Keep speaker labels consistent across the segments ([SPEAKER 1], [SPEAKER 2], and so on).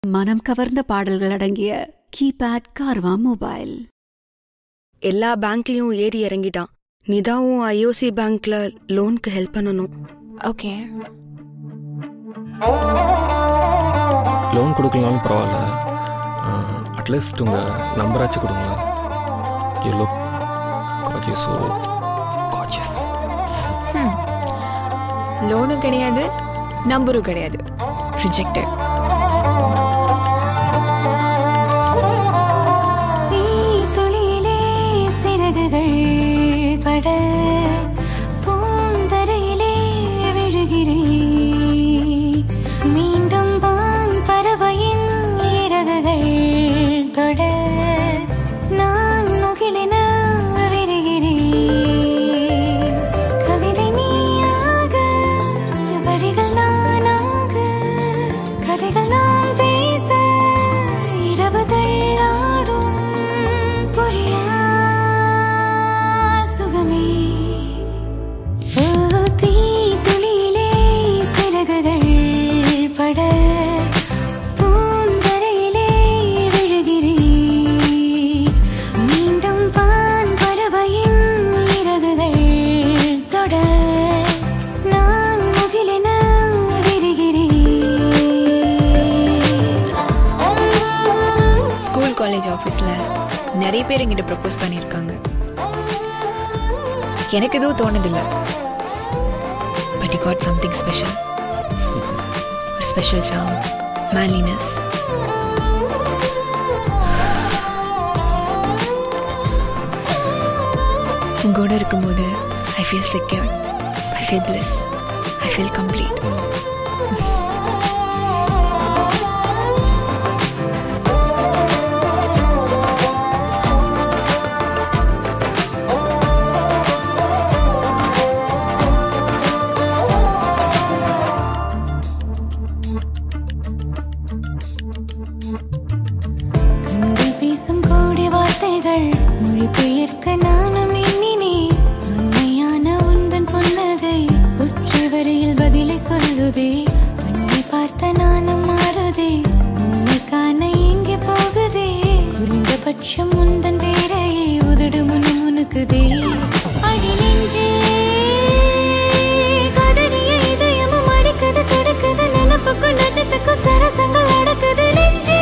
[SPEAKER 1] மனம் கவர்ந்த பாடல்கள் அடங்கிய கீபேட் கார்வா மொபைல்
[SPEAKER 2] எல்லா பேங்க்லயும் ஏறி இறங்கிட்டான் நிதாவும் ஐஓசி பேங்க்ல லோனுக்கு ஹெல்ப் பண்ணணும்
[SPEAKER 3] ஓகே
[SPEAKER 4] லோன் கொடுக்கலனாலும் பரவாயில்ல அட்லீஸ்ட் உங்கள் நம்பராச்சும் கொடுங்க you look gorgeous so gorgeous
[SPEAKER 3] லோனும் கிடையாது நம்பரும் கிடையாது ரிஜெக்டட்
[SPEAKER 5] துளியிலே சிறகுகள் பட பூந்தரையிலே விழுகிறேன் மீண்டும் வான் பறவையின் இறகுகள் தொட நான் முகிலென விரிகிறேன் கவிதை நீயாக வரிகள் நானாக கதைகள் நாம் பேச இரவுகள் ஆடும் புரியா சுகமே ஓ, தீத்துளியிலே சிறகுகள் பட பூந்தரையிலே விழுகிறேன் மீண்டும் பான் பறவையின் இறகுகள் தொட நான் முகிலென விரிகிறேன்
[SPEAKER 3] ஸ்கூல் காலேஜ் ஆஃபீஸில் நிறைய பேர் எங்கிட்ட ப்ரப்போஸ் பண்ணியிருக்காங்க எனக்கு எதுவும் தோணுதில்லை but you got something special ஒரு ஸ்பெஷல் சாம் மேன்லினஸ் உங்களோட இருக்கும்போது I feel secure I feel bless I feel complete
[SPEAKER 5] கண்கள் பேசும் கோடி வார்த்தைகள் மொழிபெயர்க்க நானும் எண்ணினேன் உண்மையான உந்தன் புன்னகை உச்சி வரையில் பதிலை சொல்லுதே உன்னை பார்த்த நானும் மாறுதே உன்னை காண எங்கே போகுதே குறைந்தபட்சம் உந்தன் பேரையே உதடு முன்னு முனுக்குதே அடி நெஞ்சே கதறிய இதயமும் அடிக்குது துடிக்குது நினப்புக்கும் நட்சத்துக்கும் சரசங்கள் நடக்குது நெஞ்சே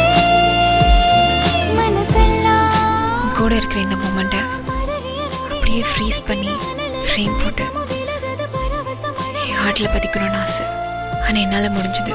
[SPEAKER 5] மனசெல்லாம்
[SPEAKER 3] கூட இருக்கிற இந்த மூமெண்ட்டை அப்படியே ஃப்ரீஸ் பண்ணி ஃப்ரேம் போட்டு என் ஹார்ட்டில் பதிக்கணும்னு ஆசை ஆனால் என்னால் முடிஞ்சது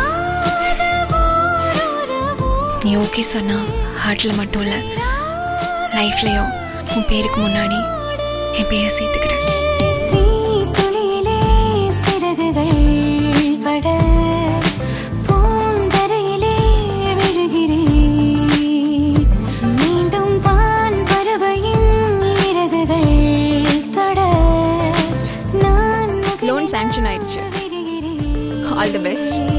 [SPEAKER 3] நீ ஓகே சொன்னா ஹார்ட்டில் மட்டும் இல்லை லைஃப்லேயும் உன் பேருக்கு முன்னாடி என் பேரை சேர்த்துக்கிறேன்
[SPEAKER 5] துளியிலே சிறகுகள் பட பூந்தரையிலே விழுகிறேன் மீண்டும் வான் பறவையின் இறகுகள் தொட நான்
[SPEAKER 3] Loan sanction ஆயிடுச்சு. All the best.